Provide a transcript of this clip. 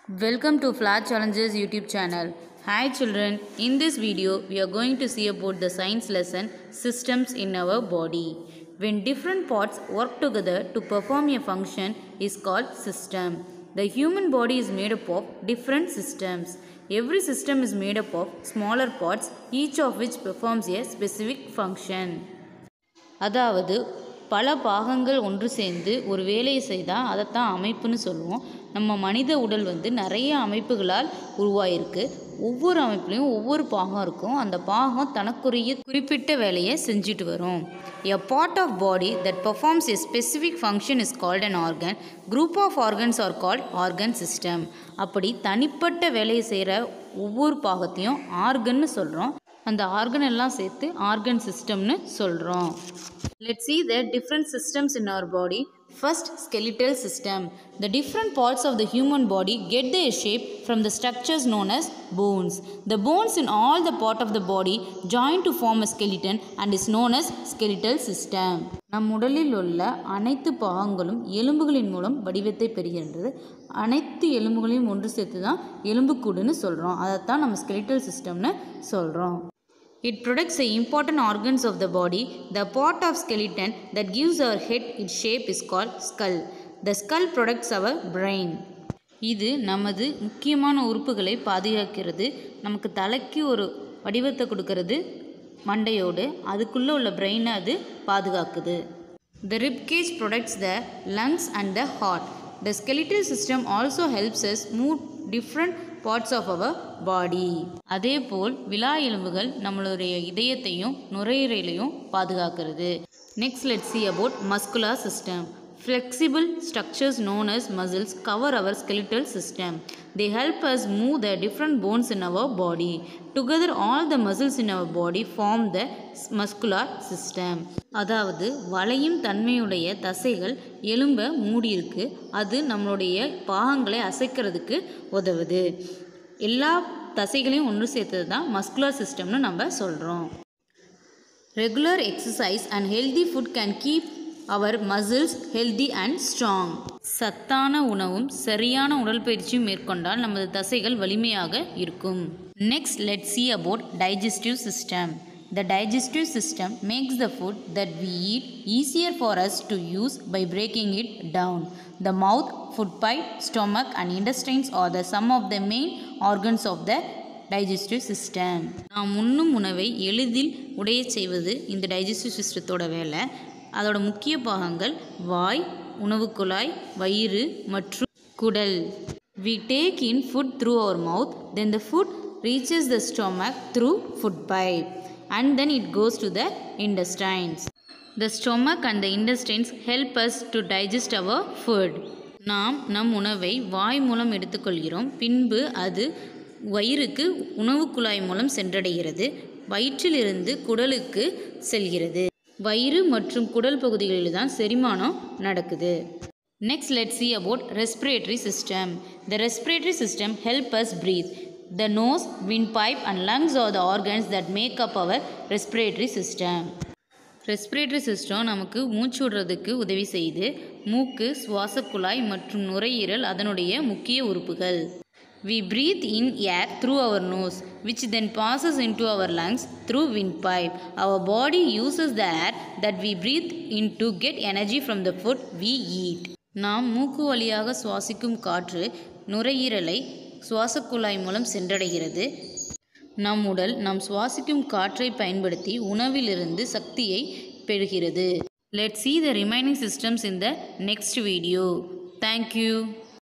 Welcome to Flat Challenges YouTube channel. Hi children, in this video we are going to see about the science lesson systems in our body. When different parts work together to perform a function is called system. The human body is made up of different systems. Every system is made up of smaller parts each of which performs a specific function. அதாவது பல பாகங்கள் ஒன்று சேர்ந்து ஒரு வேலையை செய்தால் அதைத்தான் அமைப்புன்னு சொல்லுவோம் நம்ம மனித உடல் வந்து நிறைய அமைப்புகளால் உருவாயிருக்கு ஒவ்வொரு அமைப்புலேயும் ஒவ்வொரு பாகம் இருக்கும் அந்த பாகம் தனக்குரிய குறிப்பிட்ட வேலையை செஞ்சுட்டு வரும் a part of body that performs a specific function is called an organ group of organs are called organ system அப்படி தனிப்பட்ட வேலையை செய்கிற ஒவ்வொரு பாகத்தையும் ஆர்கன்னு சொல்கிறோம் அந்த ஆர்கன் எல்லாம் சேர்த்து ஆர்கன் சிஸ்டம்னு சொல்கிறோம் let see the different systems in our body first skeletal system the different parts of the human body get their shape from the structures known as bones the bones in all the part of the body join to form a skeleton and is known as skeletal system நம் உடலில் உள்ள அனைத்து பாகங்களும் எலும்புகளின் மூலம் வடிவத்தை பெறுகின்றது அனைத்து எலும்புகளையும் ஒன்று சேர்த்து தான் எலும்புக்கூடுன்னு சொல்கிறோம் அதைத்தான் நம்ம skeletal சிஸ்டம்னு சொல்கிறோம் It protects the important organs of the body. The part of skeleton that gives our head its shape is called skull. The skull protects our brain. இது நமது முக்கியமான உறுப்புகளை பாதுகாக்கிறது நமக்கு தலைக்கு ஒரு வடிவத்தை கொடுக்கறது மண்டையோடு அதுக்குள்ளே உள்ள பிரெயினை அது பாதுகாக்குது The rib cage protects the lungs and the heart. The skeletal system also helps us move different parts of our body. அதேபோல் விலா எலும்புகள் நம்மளுடைய இதயத்தையும் நுரையீரலையும் பாதுகாக்கிறது next let see about muscular system. Flexible structures known as muscles cover our skeletal system. They help us move the different bones in our body. Together, all the muscles in our body form the muscular system. அதாவது வளையும் தன்மையுடைய தசைகள் எலும்பை மூடியிருக்கு அது நம்மளுடைய பாகங்களை அசைக்கிறதுக்கு உதவுது எல்லா தசைகளையும் ஒன்று சேர்த்தது தான் மஸ்குலர் சிஸ்டம்னு நம்ம சொல்கிறோம் regular exercise and healthy food can keep our muscles healthy and strong சத்தான உணவும் சரியான உடற்பயிற்சியும் மேற்கொண்டால் நமது தசைகள் வலிமையாக இருக்கும் next let see about digestive system The digestive system makes the food that we eat easier for us to use by breaking it down. The mouth, food pipe, stomach, and intestines are the some of the main organs of the digestive system நாம் உண்ணும் உணவை எளிதில் உடைய செய்வது இந்த digestive சிஸ்டத்தோட வேலை அதோட முக்கிய பாகங்கள் வாய் உணவு குழாய் வயிறு மற்றும் குடல் we take in food through our mouth then the food reaches the stomach through food pipe and then it goes to the intestines the stomach and the intestines help us to digest our food நாம் நம் உணவை வாய் மூலம் எடுத்துக்கொள்கிறோம் பின்பு அது வயிறுக்கு உணவு குழாய் மூலம் சென்றடைகிறது வயிற்றிலிருந்து குடலுக்கு செல்கிறது வயிறு மற்றும் குடல் பகுதிகளில் தான் செரிமானம் நடக்குது next let see about respiratory system the respiratory system help us breathe the nose windpipe and lungs are the organs that make up our respiratory system respiratory system நமக்கு மூச்சு விடுறதுக்கு உதவி செய்யுது மூக்கு சுவாச குழாய் மற்றும் நுரையீரல் அதனுடைய முக்கிய உறுப்புகள் We breathe in air through our nose, which then passes into our lungs through windpipe. Our body uses the air that we breathe in to get energy from the food we eat. நாம் மூக்கு வழியாக சுவாசிக்கும் காற்று நுரையீரலை சுவாசக்குழாய் மூலம் சென்றடைகிறது நம் உடல் நாம் சுவாசிக்கும் காற்றை பயன்படுத்தி உணவிலிருந்து சக்தியை பெறுகிறது let see the remaining systems in the next video. Thank you.